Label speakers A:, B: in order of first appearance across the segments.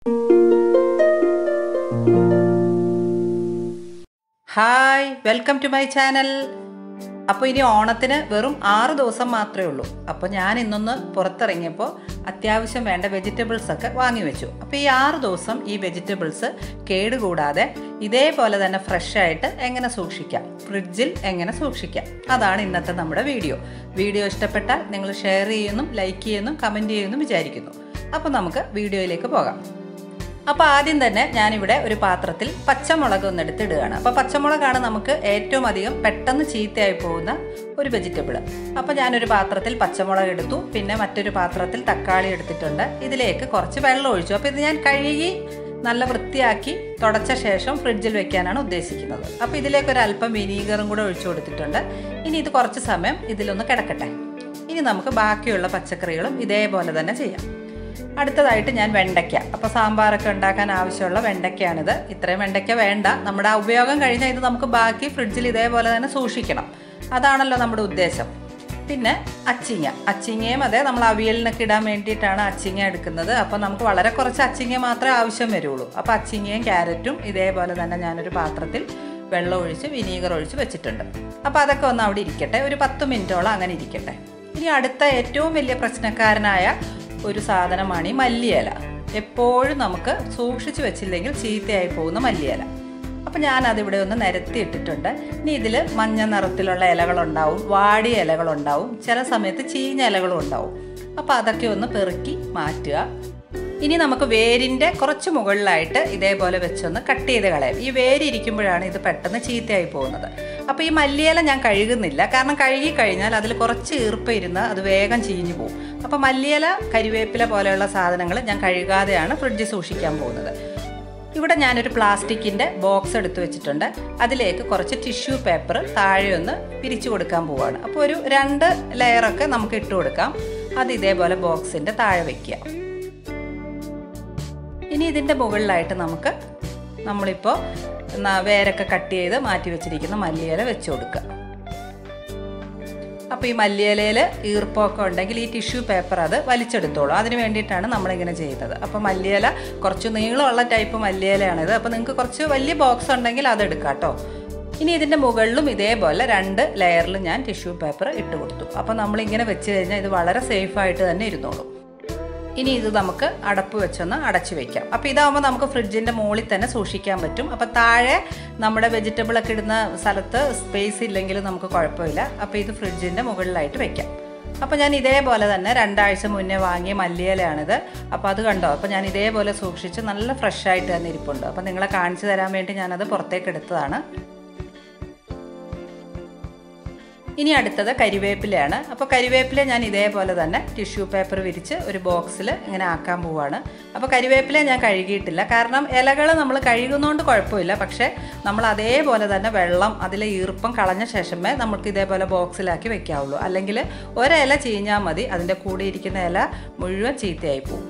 A: hi welcome to my channel അപ്പോൾ ഇനി ഓണത്തിന് വെറും ആറ് ദിവസം മാത്രമേ ഉള്ളൂ അപ്പോൾ ഞാൻ ഇന്നൊന്ന് പുറത്തിറങ്ങിയപ്പോൾ അത്യാവശ്യം വേണ്ട വെജിറ്റബിൾസ് ഒക്കെ വാങ്ങി വെച്ചു അപ്പോൾ ഈ ആറ് ദിവസം ഈ വെജിറ്റബിൾസ് കേടുകൂടാതെ ഇതേപോലെ തന്നെ ഫ്രഷ് ആയിട്ട് എങ്ങനെ സൂക്ഷിക്കാം ഫ്രിഡ്ജിൽ എങ്ങനെ സൂക്ഷിക്കാം അതാണ് ഇന്നത്തെ നമ്മുടെ വീഡിയോ വീഡിയോ ഇഷ്ടപ്പെട്ടാൽ നിങ്ങൾ ഷെയർ ചെയ്യുന്നു ലൈക്ക് ചെയ്യുന്നു കമൻറ്റ് ചെയ്യുന്നു വിചാരിക്കുന്നു അപ്പോൾ നമുക്ക് വീഡിയോയിലേക്ക് പോകാം അപ്പോൾ ആദ്യം തന്നെ ഞാനിവിടെ ഒരു പാത്രത്തിൽ പച്ചമുളക് ഒന്ന് എടുത്തിടുകയാണ് അപ്പോൾ പച്ചമുളകാണ് നമുക്ക് ഏറ്റവും അധികം പെട്ടെന്ന് ചീത്തയായി പോകുന്ന ഒരു വെജിറ്റബിൾ അപ്പോൾ ഞാനൊരു പാത്രത്തിൽ പച്ചമുളക് എടുത്തു പിന്നെ മറ്റൊരു പാത്രത്തിൽ തക്കാളി എടുത്തിട്ടുണ്ട് ഇതിലേക്ക് കുറച്ച് വെള്ളം ഒഴിച്ചു അപ്പോൾ ഇത് ഞാൻ കഴുകി നല്ല വൃത്തിയാക്കി തുടച്ച ശേഷം ഫ്രിഡ്ജിൽ വെക്കാനാണ് ഉദ്ദേശിക്കുന്നത് അപ്പോൾ ഇതിലേക്ക് ഒരു അല്പം വിനീഗറും കൂടെ ഒഴിച്ചു കൊടുത്തിട്ടുണ്ട് ഇനി ഇത് കുറച്ച് സമയം ഇതിലൊന്ന് കിടക്കട്ടെ ഇനി നമുക്ക് ബാക്കിയുള്ള പച്ചക്കറികളും ഇതേപോലെ തന്നെ ചെയ്യാം അടുത്തതായിട്ട് ഞാൻ വെണ്ടയ്ക്ക അപ്പോൾ സാമ്പാറൊക്കെ ഉണ്ടാക്കാൻ ആവശ്യമുള്ള വെണ്ടയ്ക്കയാണിത് ഇത്രയും വെണ്ടയ്ക്ക വേണ്ട നമ്മുടെ ആ ഉപയോഗം കഴിഞ്ഞാൽ ഇത് നമുക്ക് ബാക്കി ഫ്രിഡ്ജിൽ ഇതേപോലെ തന്നെ സൂക്ഷിക്കണം അതാണല്ലോ നമ്മുടെ ഉദ്ദേശം പിന്നെ അച്ചിങ്ങ അച്ചിങ്ങയും അതെ നമ്മൾ അവിയലിനൊക്കെ ഇടാൻ വേണ്ടിയിട്ടാണ് അച്ചിങ്ങ എടുക്കുന്നത് അപ്പോൾ നമുക്ക് വളരെ കുറച്ച് അച്ചിങ്ങ മാത്രമേ ആവശ്യം വരുള്ളൂ അപ്പോൾ അച്ചിങ്ങയും ക്യാരറ്റും ഇതേപോലെ തന്നെ ഞാനൊരു പാത്രത്തിൽ വെള്ളം ഒഴിച്ച് വിനീഗർ ഒഴിച്ച് വെച്ചിട്ടുണ്ട് അപ്പോൾ അതൊക്കെ ഒന്ന് അവിടെ ഇരിക്കട്ടെ ഒരു പത്ത് മിനിറ്റോളം അങ്ങനെ ഇരിക്കട്ടെ ഇനി അടുത്ത ഏറ്റവും വലിയ പ്രശ്നക്കാരനായ ഒരു സാധനമാണ് ഈ മല്ലിയില എപ്പോഴും നമുക്ക് സൂക്ഷിച്ചു വെച്ചില്ലെങ്കിൽ ചീത്തയായി പോകുന്ന മല്ലിയില അപ്പം ഞാനതിവിടെ ഒന്ന് നിരത്തി ഇട്ടിട്ടുണ്ട് ഇനി ഇതിൽ മഞ്ഞ നിറത്തിലുള്ള ഇലകളുണ്ടാവും വാടിയ ഇലകളുണ്ടാവും ചില സമയത്ത് ചീഞ്ഞ ഇലകളും ഉണ്ടാവും അപ്പോൾ അതൊക്കെ ഒന്ന് പെറുക്കി മാറ്റുക ഇനി നമുക്ക് വേരിൻ്റെ കുറച്ച് മുകളിലായിട്ട് ഇതേപോലെ വെച്ചൊന്ന് കട്ട് ചെയ്ത് കളയാം ഈ വേര് ഇരിക്കുമ്പോഴാണ് ഇത് പെട്ടെന്ന് ചീത്തയായി പോകുന്നത് അപ്പോൾ ഈ മല്ലിയില ഞാൻ കഴുകുന്നില്ല കാരണം കഴുകി കഴിഞ്ഞാൽ അതിൽ കുറച്ച് ഈർപ്പം ഇരുന്ന് അത് വേഗം ചീഞ്ഞു പോകും അപ്പോൾ മല്ലിയില കരിവേപ്പില പോലെയുള്ള സാധനങ്ങൾ ഞാൻ കഴുകാതെയാണ് ഫ്രിഡ്ജിൽ സൂക്ഷിക്കാൻ പോകുന്നത് ഇവിടെ ഞാനൊരു പ്ലാസ്റ്റിക്കിൻ്റെ ബോക്സ് എടുത്തു വെച്ചിട്ടുണ്ട് അതിലേക്ക് കുറച്ച് ടിഷ്യൂ പേപ്പർ താഴെ ഒന്ന് പിരിച്ചു കൊടുക്കാൻ പോവാണ് അപ്പോൾ ഒരു രണ്ട് ലെയറൊക്കെ നമുക്ക് ഇട്ട് കൊടുക്കാം അത് ഇതേപോലെ ബോക്സിൻ്റെ താഴെ വയ്ക്കുക ഇനി ഇതിൻ്റെ മുകളിലായിട്ട് നമുക്ക് നമ്മളിപ്പോൾ വേരൊക്കെ കട്ട് ചെയ്ത് മാറ്റി വെച്ചിരിക്കുന്ന മല്ലിയില വെച്ച് കൊടുക്കുക അപ്പോൾ ഈ മല്ലിയിലയിൽ ഈർപ്പമൊക്കെ ഉണ്ടെങ്കിൽ ഈ ടിഷ്യൂ പേപ്പർ അത് വലിച്ചെടുത്തോളൂ അതിന് വേണ്ടിയിട്ടാണ് നമ്മളിങ്ങനെ ചെയ്യുന്നത് അപ്പോൾ മല്ലിയില കുറച്ച് നീളമുള്ള ടൈപ്പ് മല്ലിയിലയാണിത് അപ്പോൾ നിങ്ങൾക്ക് കുറച്ച് വലിയ ബോക്സ് ഉണ്ടെങ്കിൽ അത് എടുക്കാം കേട്ടോ ഇനി ഇതിൻ്റെ മുകളിലും ഇതേപോലെ രണ്ട് ലെയറിൽ ഞാൻ ടിഷ്യൂ പേപ്പർ ഇട്ട് കൊടുത്തു അപ്പോൾ നമ്മളിങ്ങനെ വെച്ച് കഴിഞ്ഞാൽ ഇത് വളരെ സേഫായിട്ട് തന്നെ ഇരുന്നോളും ഇനി ഇത് നമുക്ക് അടപ്പ് വെച്ചൊന്ന് അടച്ചു വെക്കാം അപ്പോൾ ഇതാകുമ്പോൾ നമുക്ക് ഫ്രിഡ്ജിൻ്റെ മുകളിൽ തന്നെ സൂക്ഷിക്കാൻ പറ്റും അപ്പോൾ താഴെ നമ്മുടെ വെജിറ്റബിൾ ഒക്കെ ഇടുന്ന സ്ഥലത്ത് സ്പേസ് ഇല്ലെങ്കിൽ നമുക്ക് കുഴപ്പമില്ല അപ്പോൾ ഇത് ഫ്രിഡ്ജിൻ്റെ മുകളിലായിട്ട് വെക്കാം അപ്പോൾ ഞാൻ ഇതേപോലെ തന്നെ രണ്ടാഴ്ച മുന്നേ വാങ്ങിയ മല്ലിയിലയാണിത് അപ്പോൾ അത് കണ്ടോ അപ്പോൾ ഞാൻ ഇതേപോലെ സൂക്ഷിച്ച് നല്ല ഫ്രഷ് ആയിട്ട് തന്നെ ഇരിപ്പുണ്ട് അപ്പോൾ നിങ്ങളെ കാണിച്ചു തരാൻ വേണ്ടി ഞാനത് പുറത്തേക്ക് എടുത്തതാണ് ഇനി അടുത്തത് കരിവേപ്പിലയാണ് അപ്പോൾ കരിവേപ്പില ഞാൻ ഇതേപോലെ തന്നെ ടിഷ്യൂ പേപ്പർ വിരിച്ച് ഒരു ബോക്സിൽ ഇങ്ങനെ ആക്കാൻ പോവാണ് അപ്പോൾ കരിവേപ്പില ഞാൻ കഴുകിയിട്ടില്ല കാരണം ഇലകൾ നമ്മൾ കഴുകുന്നതുകൊണ്ട് കുഴപ്പമില്ല പക്ഷേ നമ്മൾ അതേപോലെ തന്നെ വെള്ളം അതിലെ ഈർപ്പം കളഞ്ഞ ശേഷമേ നമുക്ക് ഇതേപോലെ ബോക്സിലാക്കി വെക്കാവുള്ളൂ അല്ലെങ്കിൽ ഒരില ചീഞ്ഞാൽ മതി അതിൻ്റെ കൂടെ ഇരിക്കുന്ന ഇല മുഴുവൻ ചീത്തയായി പോകും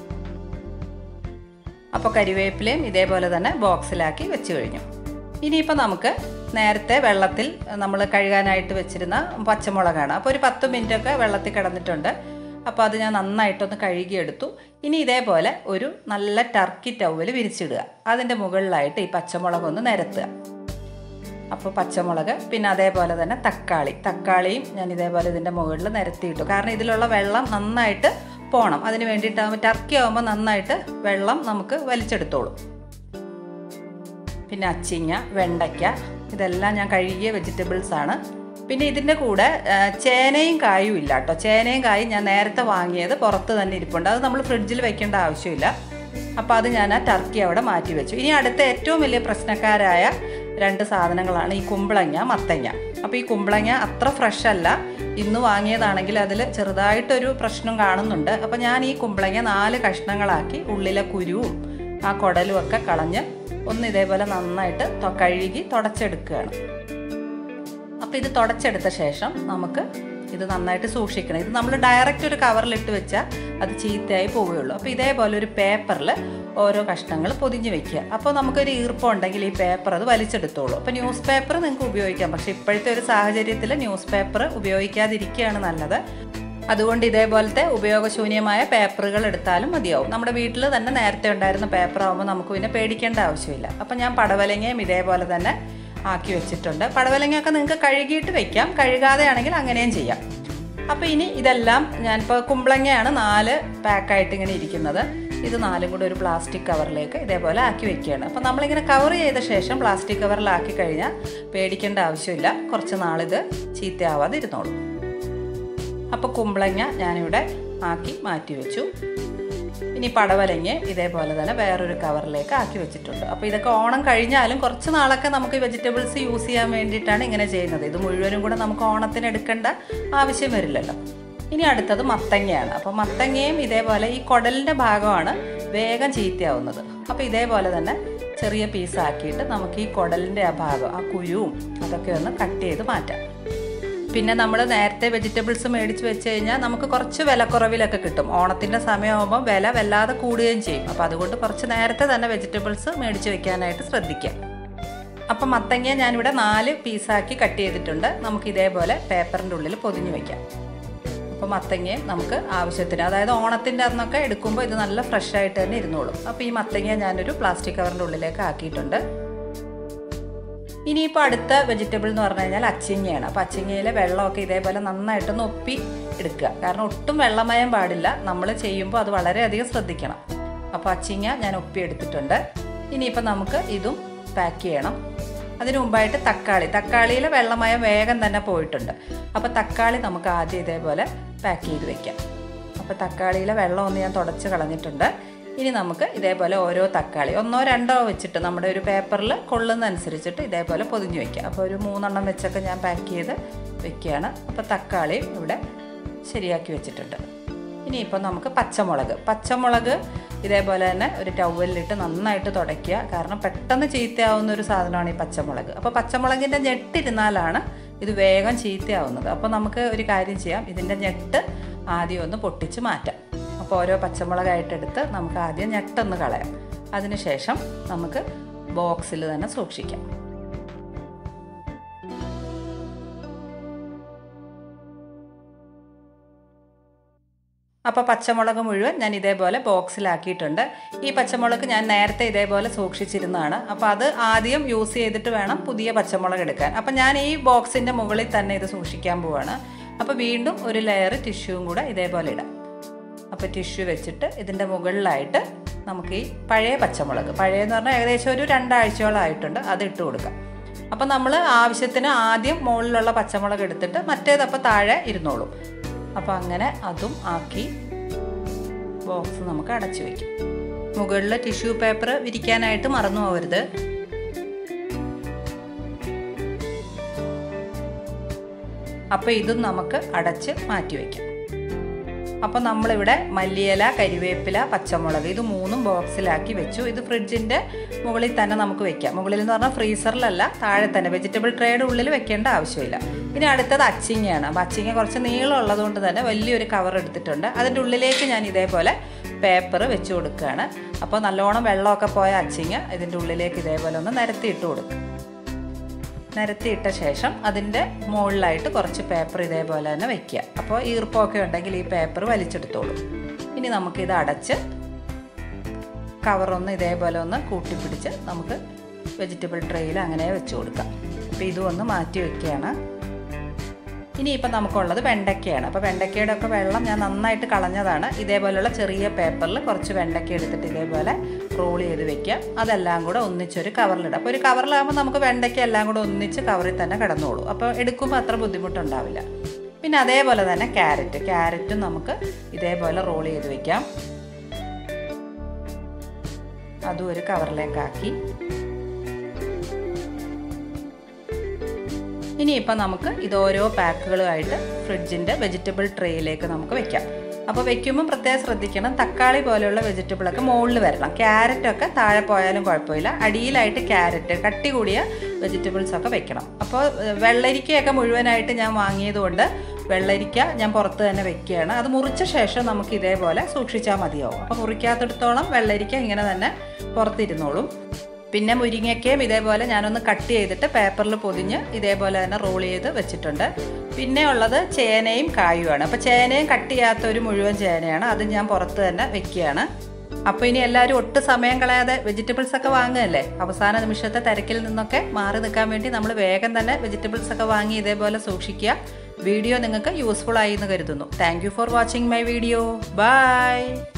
A: അപ്പോൾ കരിവേപ്പിലയും ഇതേപോലെ തന്നെ ബോക്സിലാക്കി വെച്ച് കഴിഞ്ഞു ഇനിയിപ്പോൾ നമുക്ക് നേരത്തെ വെള്ളത്തിൽ നമ്മൾ കഴുകാനായിട്ട് വെച്ചിരുന്ന പച്ചമുളകാണ് അപ്പോൾ ഒരു പത്ത് മിനിറ്റൊക്കെ വെള്ളത്തിൽ കിടന്നിട്ടുണ്ട് അപ്പോൾ അത് ഞാൻ നന്നായിട്ടൊന്ന് കഴുകിയെടുത്തു ഇനി ഇതേപോലെ ഒരു നല്ല ടർക്കി ടവൽ വിരിച്ചിടുക അതിൻ്റെ മുകളിലായിട്ട് ഈ പച്ചമുളക് ഒന്ന് നിരത്തുക അപ്പോൾ പച്ചമുളക് പിന്നെ അതേപോലെ തന്നെ തക്കാളി തക്കാളിയും ഞാൻ ഇതേപോലെ ഇതിൻ്റെ മുകളിൽ നിരത്തിയിട്ടു കാരണം ഇതിലുള്ള വെള്ളം നന്നായിട്ട് പോകണം അതിന് വേണ്ടിയിട്ടാകുമ്പോൾ ടർക്കി ആകുമ്പോൾ നന്നായിട്ട് വെള്ളം നമുക്ക് വലിച്ചെടുത്തോളും പിന്നെ അച്ചിങ്ങ വെണ്ടയ്ക്ക ഇതെല്ലാം ഞാൻ കഴുകിയ വെജിറ്റബിൾസ് ആണ് പിന്നെ ഇതിൻ്റെ കൂടെ ചേനയും കായും ഇല്ല കേട്ടോ ചേനയും കായും ഞാൻ നേരത്തെ വാങ്ങിയത് പുറത്ത് തന്നെ ഇരിപ്പുണ്ട് അത് നമ്മൾ ഫ്രിഡ്ജിൽ വെക്കേണ്ട ആവശ്യമില്ല അപ്പോൾ അത് ഞാൻ ആ ടർക്കി അവിടെ മാറ്റി വെച്ചു ഇനി അടുത്ത ഏറ്റവും വലിയ പ്രശ്നക്കാരായ രണ്ട് സാധനങ്ങളാണ് ഈ കുമ്പളങ്ങ മത്തങ്ങ അപ്പോൾ ഈ കുമ്പളങ്ങ അത്ര ഫ്രഷ് അല്ല ഇന്ന് വാങ്ങിയതാണെങ്കിൽ അതിൽ ചെറുതായിട്ടൊരു പ്രശ്നം കാണുന്നുണ്ട് അപ്പോൾ ഞാൻ ഈ കുമ്പളങ്ങ നാല് കഷ്ണങ്ങളാക്കി ഉള്ളിലെ കുരുവും ആ കുടലും ഒക്കെ കളഞ്ഞ് ഒന്ന് ഇതേപോലെ നന്നായിട്ട് കഴുകി തുടച്ചെടുക്കുകയാണ് അപ്പോൾ ഇത് തുടച്ചെടുത്ത ശേഷം നമുക്ക് ഇത് നന്നായിട്ട് സൂക്ഷിക്കണം ഇത് നമ്മൾ ഡയറക്റ്റ് ഒരു കവറിലിട്ട് വെച്ചാൽ അത് ചീത്തയായി പോവുകയുള്ളൂ അപ്പോൾ ഇതേപോലെ ഒരു പേപ്പറിൽ ഓരോ കഷ്ണങ്ങൾ പൊതിഞ്ഞ് വെക്കുക അപ്പോൾ നമുക്കൊരു ഈർപ്പം ഉണ്ടെങ്കിൽ ഈ പേപ്പർ അത് വലിച്ചെടുത്തോളൂ അപ്പോൾ ന്യൂസ് പേപ്പർ നിങ്ങൾക്ക് ഉപയോഗിക്കാം പക്ഷേ ഇപ്പോഴത്തെ ഒരു സാഹചര്യത്തിൽ ന്യൂസ് പേപ്പർ ഉപയോഗിക്കാതിരിക്കുകയാണ് നല്ലത് അതുകൊണ്ട് ഇതേപോലത്തെ ഉപയോഗശൂന്യമായ പേപ്പറുകൾ എടുത്താലും മതിയാവും നമ്മുടെ വീട്ടിൽ തന്നെ നേരത്തെ ഉണ്ടായിരുന്ന പേപ്പർ ആകുമ്പോൾ നമുക്ക് പിന്നെ പേടിക്കേണ്ട ആവശ്യമില്ല അപ്പം ഞാൻ പടവലങ്ങയും ഇതേപോലെ തന്നെ ആക്കി വെച്ചിട്ടുണ്ട് പടവലങ്ങയൊക്കെ നിങ്ങൾക്ക് കഴുകിയിട്ട് വെക്കാം കഴുകാതെ ആണെങ്കിൽ അങ്ങനെയും ചെയ്യാം അപ്പോൾ ഇനി ഇതെല്ലാം ഞാനിപ്പോൾ കുമ്പളങ്ങയാണ് നാല് പാക്കായിട്ട് ഇങ്ങനെ ഇരിക്കുന്നത് ഇത് നാലും കൂടി ഒരു പ്ലാസ്റ്റിക് കവറിലേക്ക് ഇതേപോലെ ആക്കി വെക്കുകയാണ് അപ്പോൾ നമ്മളിങ്ങനെ കവർ ചെയ്ത ശേഷം പ്ലാസ്റ്റിക് കവറിലാക്കി കഴിഞ്ഞാൽ പേടിക്കേണ്ട ആവശ്യമില്ല കുറച്ച് നാളിത് ചീത്തയാവാതെ ഇരുന്നോളും അപ്പോൾ കുമ്പളങ്ങ ഞാനിവിടെ ആക്കി മാറ്റി വെച്ചു ഇനി പടവലങ്ങ ഇതേപോലെ തന്നെ വേറൊരു കവറിലേക്ക് ആക്കി വെച്ചിട്ടുണ്ട് അപ്പോൾ ഇതൊക്കെ ഓണം കഴിഞ്ഞാലും കുറച്ച് നാളൊക്കെ നമുക്ക് വെജിറ്റബിൾസ് യൂസ് ചെയ്യാൻ വേണ്ടിയിട്ടാണ് ഇങ്ങനെ ചെയ്യുന്നത് ഇത് മുഴുവനും കൂടെ നമുക്ക് ഓണത്തിന് എടുക്കേണ്ട ആവശ്യം വരില്ലല്ലോ ഇനി അടുത്തത് മത്തങ്ങയാണ് അപ്പോൾ മത്തങ്ങയും ഇതേപോലെ ഈ കുടലിൻ്റെ ഭാഗമാണ് വേഗം ചീത്തയാവുന്നത് അപ്പോൾ ഇതേപോലെ തന്നെ ചെറിയ പീസാക്കിയിട്ട് നമുക്ക് ഈ കുടലിൻ്റെ ആ ഭാഗം ആ കുരുവും അതൊക്കെ ഒന്ന് കട്ട് ചെയ്ത് മാറ്റാം പിന്നെ നമ്മൾ നേരത്തെ വെജിറ്റബിൾസ് മേടിച്ച് വെച്ച് കഴിഞ്ഞാൽ നമുക്ക് കുറച്ച് വിലക്കുറവിലൊക്കെ കിട്ടും ഓണത്തിൻ്റെ സമയമാകുമ്പോൾ വില വല്ലാതെ കൂടുകയും ചെയ്യും അപ്പോൾ അതുകൊണ്ട് കുറച്ച് നേരത്തെ തന്നെ വെജിറ്റബിൾസ് മേടിച്ച് വെക്കാനായിട്ട് ശ്രദ്ധിക്കാം അപ്പം മത്തങ്ങ ഞാനിവിടെ നാല് പീസാക്കി കട്ട് ചെയ്തിട്ടുണ്ട് നമുക്ക് ഇതേപോലെ പേപ്പറിൻ്റെ ഉള്ളിൽ പൊതിഞ്ഞ് വെക്കാം അപ്പോൾ മത്തങ്ങയും നമുക്ക് ആവശ്യത്തിന് അതായത് ഓണത്തിൻ്റെ അന്നൊക്കെ എടുക്കുമ്പോൾ ഇത് നല്ല ഫ്രഷ് ആയിട്ട് തന്നെ ഇരുന്നോളും അപ്പോൾ ഈ മത്തങ്ങ ഞാനൊരു പ്ലാസ്റ്റിക് കവറിൻ്റെ ഉള്ളിലേക്ക് ആക്കിയിട്ടുണ്ട് ഇനിയിപ്പോൾ അടുത്ത വെജിറ്റബിൾ എന്ന് പറഞ്ഞു കഴിഞ്ഞാൽ അച്ചിങ്ങയാണ് അപ്പോൾ അച്ചിങ്ങയിലെ വെള്ളമൊക്കെ ഇതേപോലെ നന്നായിട്ടൊന്ന് ഒപ്പി എടുക്കുക കാരണം ഒട്ടും വെള്ളമയം പാടില്ല നമ്മൾ ചെയ്യുമ്പോൾ അത് വളരെയധികം ശ്രദ്ധിക്കണം അപ്പോൾ അച്ചിങ്ങ ഞാൻ ഒപ്പി എടുത്തിട്ടുണ്ട് ഇനിയിപ്പോൾ നമുക്ക് ഇതും പാക്ക് ചെയ്യണം അതിനു മുമ്പായിട്ട് തക്കാളി തക്കാളിയിലെ വെള്ളമയം വേഗം തന്നെ പോയിട്ടുണ്ട് അപ്പോൾ തക്കാളി നമുക്ക് ആദ്യം ഇതേപോലെ പാക്ക് ചെയ്ത് വെക്കാം അപ്പോൾ തക്കാളിയിലെ വെള്ളം ഒന്ന് ഞാൻ തുടച്ച് കളഞ്ഞിട്ടുണ്ട് ഇനി നമുക്ക് ഇതേപോലെ ഓരോ തക്കാളി ഒന്നോ രണ്ടോ വെച്ചിട്ട് നമ്മുടെ ഒരു പേപ്പറിൽ കൊള്ളുന്നതനുസരിച്ചിട്ട് ഇതേപോലെ പൊതിഞ്ഞ് വെക്കുക അപ്പോൾ ഒരു മൂന്നെണ്ണം വെച്ചൊക്കെ ഞാൻ പാക്ക് ചെയ്ത് വെക്കുകയാണ് അപ്പോൾ തക്കാളിയും ഇവിടെ ശരിയാക്കി വെച്ചിട്ടുണ്ട് ഇനിയിപ്പോൾ നമുക്ക് പച്ചമുളക് പച്ചമുളക് ഇതേപോലെ തന്നെ ഒരു ടവലിലിട്ട് നന്നായിട്ട് തുടയ്ക്കുക കാരണം പെട്ടെന്ന് ചീത്തയാവുന്ന ഒരു സാധനമാണ് ഈ പച്ചമുളക് അപ്പോൾ പച്ചമുളകിൻ്റെ ഞെട്ടിരുന്നാലാണ് ഇത് വേഗം ചീത്തയാവുന്നത് അപ്പോൾ നമുക്ക് ഒരു കാര്യം ചെയ്യാം ഇതിൻ്റെ ഞെട്ട് ആദ്യം ഒന്ന് പൊട്ടിച്ച് മാറ്റാം അപ്പോൾ ഓരോ പച്ചമുളകായിട്ടെടുത്ത് നമുക്ക് ആദ്യം ഞെട്ടൊന്ന് കളയാം അതിനുശേഷം നമുക്ക് ബോക്സിൽ തന്നെ സൂക്ഷിക്കാം അപ്പോൾ പച്ചമുളക് മുഴുവൻ ഞാൻ ഇതേപോലെ ബോക്സിലാക്കിയിട്ടുണ്ട് ഈ പച്ചമുളക് ഞാൻ നേരത്തെ ഇതേപോലെ സൂക്ഷിച്ചിരുന്നതാണ് അപ്പോൾ അത് ആദ്യം യൂസ് ചെയ്തിട്ട് വേണം പുതിയ പച്ചമുളക് എടുക്കാൻ അപ്പോൾ ഞാൻ ഈ ബോക്സിൻ്റെ മുകളിൽ തന്നെ ഇത് സൂക്ഷിക്കാൻ പോവാണ് അപ്പോൾ വീണ്ടും ഒരു ലെയർ ടിഷ്യൂവും കൂടെ ഇതേപോലെ ഇടാം അപ്പോൾ ടിഷ്യൂ വെച്ചിട്ട് ഇതിൻ്റെ മുകളിലായിട്ട് നമുക്ക് ഈ പഴയ പച്ചമുളക് പഴയെന്ന് പറഞ്ഞാൽ ഏകദേശം ഒരു രണ്ടാഴ്ചയോളം ആയിട്ടുണ്ട് അത് ഇട്ട് കൊടുക്കാം അപ്പോൾ നമ്മൾ ആവശ്യത്തിന് ആദ്യം മുകളിലുള്ള പച്ചമുളക് എടുത്തിട്ട് മറ്റേതപ്പോൾ താഴെ ഇരുന്നോളും അപ്പോൾ അങ്ങനെ അതും ആക്കി ബോക്സ് നമുക്ക് അടച്ചു വയ്ക്കും മുകളിൽ ടിഷ്യൂ പേപ്പർ വിരിക്കാനായിട്ട് മറന്നു പോകരുത് അപ്പോൾ ഇതും നമുക്ക് അടച്ച് മാറ്റി വയ്ക്കാം അപ്പോൾ നമ്മളിവിടെ മല്ലിയില കരിവേപ്പില പച്ചമുളക് ഇത് മൂന്നും ബോക്സിലാക്കി വെച്ചു ഇത് ഫ്രിഡ്ജിൻ്റെ മുകളിൽ തന്നെ നമുക്ക് വെക്കാം മുകളിൽ എന്ന് പറഞ്ഞാൽ ഫ്രീസറിലല്ല താഴെ തന്നെ വെജിറ്റബിൾ ട്രേയുടെ ഉള്ളിൽ വെക്കേണ്ട ആവശ്യമില്ല ഇനി അടുത്തത് അച്ചിങ്ങയാണ് അപ്പോൾ അച്ചിങ്ങ കുറച്ച് നീളം ഉള്ളതുകൊണ്ട് തന്നെ വലിയൊരു കവർ എടുത്തിട്ടുണ്ട് അതിൻ്റെ ഉള്ളിലേക്ക് ഞാൻ ഇതേപോലെ പേപ്പർ വെച്ച് കൊടുക്കുകയാണ് അപ്പോൾ നല്ലോണം വെള്ളമൊക്കെ പോയ അച്ചിങ്ങ ഇതിൻ്റെ ഉള്ളിലേക്ക് ഇതേപോലെ ഒന്ന് നിരത്തിയിട്ട് കൊടുക്കും നിരത്തിയിട്ട ശേഷം അതിൻ്റെ മുകളിലായിട്ട് കുറച്ച് പേപ്പർ ഇതേപോലെ തന്നെ വെക്കുക അപ്പോൾ ഈർപ്പമൊക്കെ ഉണ്ടെങ്കിൽ ഈ പേപ്പർ വലിച്ചെടുത്തോളും ഇനി നമുക്കിത് അടച്ച് കവറൊന്ന് ഇതേപോലെ ഒന്ന് കൂട്ടിപ്പിടിച്ച് നമുക്ക് വെജിറ്റബിൾ ട്രേയിൽ അങ്ങനെ വെച്ച് കൊടുക്കാം അപ്പോൾ ഇതും ഒന്ന് മാറ്റി വെക്കുകയാണ് ഇനിയിപ്പോൾ നമുക്കുള്ളത് വെണ്ടയ്ക്കയാണ് അപ്പോൾ വെണ്ടയ്ക്കയുടെ ഒക്കെ വെള്ളം ഞാൻ നന്നായിട്ട് കളഞ്ഞതാണ് ഇതേപോലെയുള്ള ചെറിയ പേപ്പറിൽ കുറച്ച് വെണ്ടയ്ക്ക എടുത്തിട്ട് ഇതേപോലെ റോൾ ചെയ്ത് വെക്കുക അതെല്ലാം കൂടെ ഒന്നിച്ചൊരു കവറിലിടാം അപ്പോൾ ഒരു കവറിലാകുമ്പോൾ നമുക്ക് വെണ്ടയ്ക്ക എല്ലാം കൂടെ ഒന്നിച്ച് കവറിൽ തന്നെ കിടന്നോളൂ അപ്പോൾ എടുക്കുമ്പോൾ അത്ര ബുദ്ധിമുട്ടുണ്ടാവില്ല പിന്നെ അതേപോലെ തന്നെ ക്യാരറ്റ് ക്യാരറ്റും നമുക്ക് ഇതേപോലെ റോൾ ചെയ്ത് വെക്കാം അതും ഒരു കവറിലേക്കാക്കി ഇനിയിപ്പോൾ നമുക്ക് ഇത് ഓരോ പാക്കുകളുമായിട്ട് ഫ്രിഡ്ജിൻ്റെ വെജിറ്റബിൾ ട്രേയിലേക്ക് നമുക്ക് വെക്കാം അപ്പോൾ വെക്കുമ്പോൾ പ്രത്യേകം ശ്രദ്ധിക്കണം തക്കാളി പോലെയുള്ള വെജിറ്റബിളൊക്കെ മുകളിൽ വരണം ക്യാരറ്റൊക്കെ താഴെ പോയാലും കുഴപ്പമില്ല അടിയിലായിട്ട് ക്യാരറ്റ് കട്ടി കൂടിയ വെജിറ്റബിൾസ് ഒക്കെ വെക്കണം അപ്പോൾ വെള്ളരിക്കയൊക്കെ മുഴുവനായിട്ട് ഞാൻ വാങ്ങിയതുകൊണ്ട് വെള്ളരിക്ക ഞാൻ പുറത്ത് തന്നെ വെക്കുകയാണ് അത് മുറിച്ച ശേഷം നമുക്ക് ഇതേപോലെ സൂക്ഷിച്ചാൽ മതിയാവും അപ്പോൾ മുറിക്കാത്തിടത്തോളം വെള്ളരിക്ക ഇങ്ങനെ തന്നെ പുറത്തിരുന്നോളും പിന്നെ മുരിങ്ങയ്ക്കയും ഇതേപോലെ ഞാനൊന്ന് കട്ട് ചെയ്തിട്ട് പേപ്പറിൽ പൊതിഞ്ഞ് ഇതേപോലെ തന്നെ റോൾ ചെയ്ത് വെച്ചിട്ടുണ്ട് പിന്നെ ഉള്ളത് ചേനയും കായുമാണ് അപ്പോൾ ചേനയും കട്ട് ചെയ്യാത്ത ഒരു മുഴുവൻ ചേനയാണ് അത് ഞാൻ പുറത്ത് തന്നെ വെക്കുകയാണ് അപ്പോൾ ഇനി എല്ലാവരും ഒട്ടും സമയം കളയാതെ വെജിറ്റബിൾസ് ഒക്കെ വാങ്ങുകയല്ലേ അവസാന നിമിഷത്തെ തിരക്കിൽ നിന്നൊക്കെ മാറി നിൽക്കാൻ വേണ്ടി നമ്മൾ വേഗം തന്നെ വെജിറ്റബിൾസ് ഒക്കെ വാങ്ങി ഇതേപോലെ സൂക്ഷിക്കുക വീഡിയോ നിങ്ങൾക്ക് യൂസ്ഫുൾ ആയി എന്ന് കരുതുന്നു thank you for watching my video by